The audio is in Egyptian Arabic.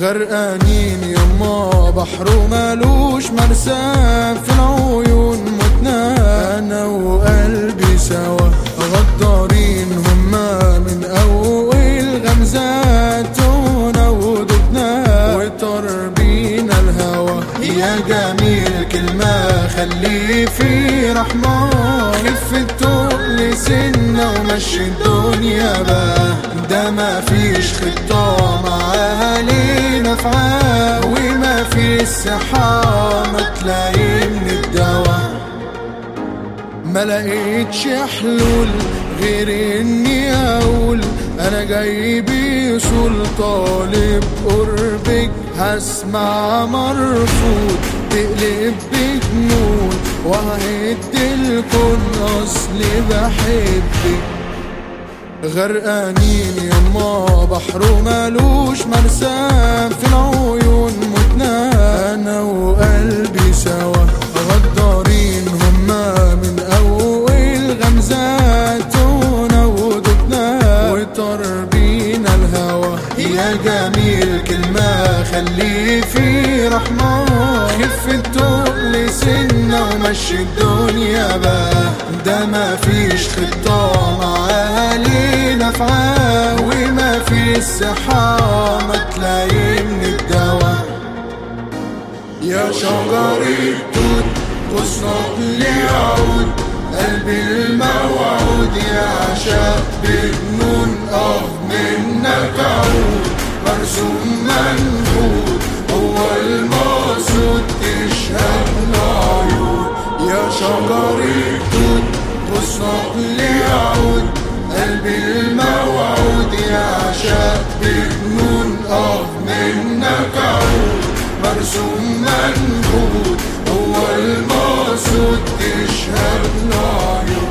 غرقانين يما بحر مالوش مرسى في العيون متنا انا وقلبي سوا غدارين هما من اول غمزاتنا ودبنا وطر بينا الهوى يا جميل كلمة خلي في رحمة خف التقل سنة ومشي الدنيا بقى ده ما فيش خطة معاها لينا نفعها وما في الصحة ما تلاقي من الدواء ما لقيتش حلول غير اني اقول انا جاي بيصول طالب قربك هسمع مرفوض تقلب بجنون وههد الكون اصلي بحبك غرقانين يما بحر مالوش مرسى في العيون متنا انا وقلبي سوا غدارين هما من اول غمزاتنا ودبنا وطر بينا الهوى يا جميل كلمة خلي في رحمة خف التقل سنة ومشي الدنيا بقى ده ما فيش خطة معاها ليه نفعها وما في الصحة ما تلاقي من الدواء يا شجر التوت غصنك ليعود قلبي الموعود يعشق بجنون اه منك عود مرسوم منحوت هو المقصود تشهد العيون يا شجر التوت غصنك ليعود قلبي الموعود يعشق بجنون اه منك عود مرسوم منحوت هو المقصود تشهد العيون